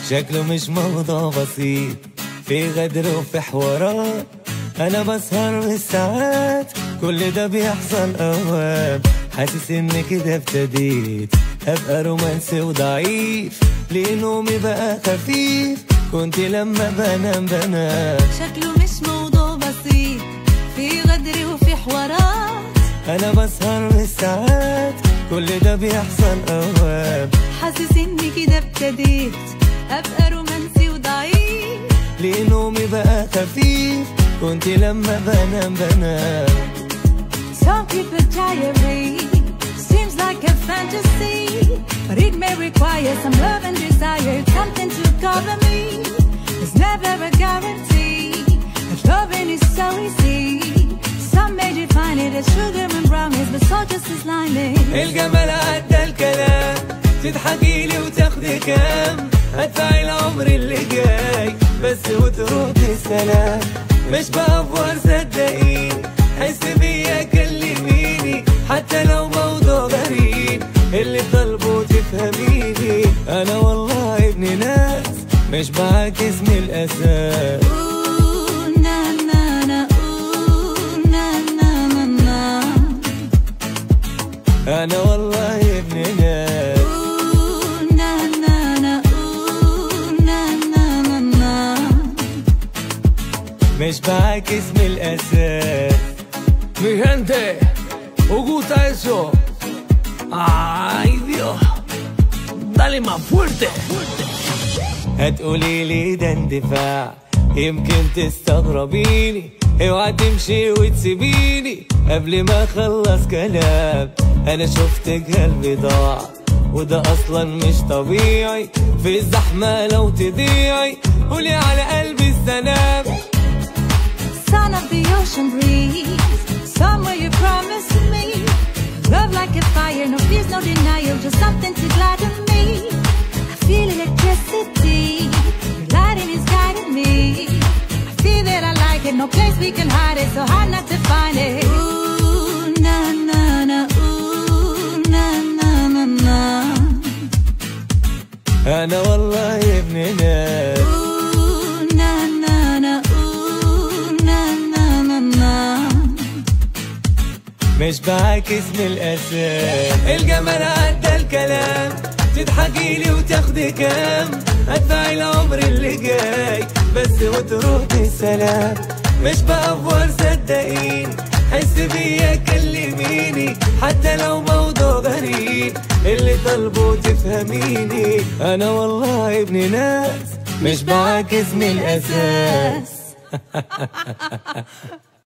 شكله مش موضوع بسيط في غدر وفي حوارات انا بسهر بالساعات كل ده بيحصل اوام حاسس ان كده ابتديت ابقى رومانسي وضعيف ليه نومي بقى خفيف كنت لما بنام بنام شكله مش موضوع بسيط في غدر وفي حوارات انا بسهر بالساعات كل ده بيحصل اوام حاسس اني كده ابتديت ابقى رومانسي وضعيف ليه نومي بقى خفيف كنت لما بنام بنام Some people diary seems like a fantasy, but it may require some love and desire, something to cover me. There's never a guarantee that loving is so easy. Some may define it as sugar and brownies, but so just as lining. الجمال عدى الكلام تضحكي لي وتاخدي كام ادفع العمر اللي جاي بس وترد السلام مش بأفور صدقيني حس بيا كلميني حتى لو موضوع غريب اللي طالبه تفهميني انا والله ابن ناس مش بعاكس من الاساس Ooh, na na na, ooh, na na na na. انا والله ابن ناس Ooh, na na na, ooh, na na na na. مش بعاكس من الاساس Mi gente, ¿os gusta eso? ¡Ay, Dios! Dale más fuerte. هتقولي لي ده اندفاع يمكن تستغربيني اوعى تمشي وتسيبيني قبل ما اخلص كلام انا شفتك قلبي ضاع وده اصلا مش طبيعي في الزحمة لو تضيعي قولي على قلبي السلام Son of the ocean breeze, somewhere you promised me. Love like a fire, no fears, no denial, just something to gladden me. I feel electricity, your lighting is guiding me. I feel that I like it, no place we can hide it, so hard not to find it. Ooh, na na na, ooh, na na na na. انا والله ابن ناس Ooh, na na na, ooh, na na na na. مش بعاكس من الاساس الجمال عدى الكلام تضحكي لي وتاخدي كام ادفع العمر اللي جاي بس وترد السلام مش بأفور صدقيني حس بيا كلميني حتى لو موضوع غريب اللي طالبه تفهميني انا والله ابن ناس مش بعاكس من الاساس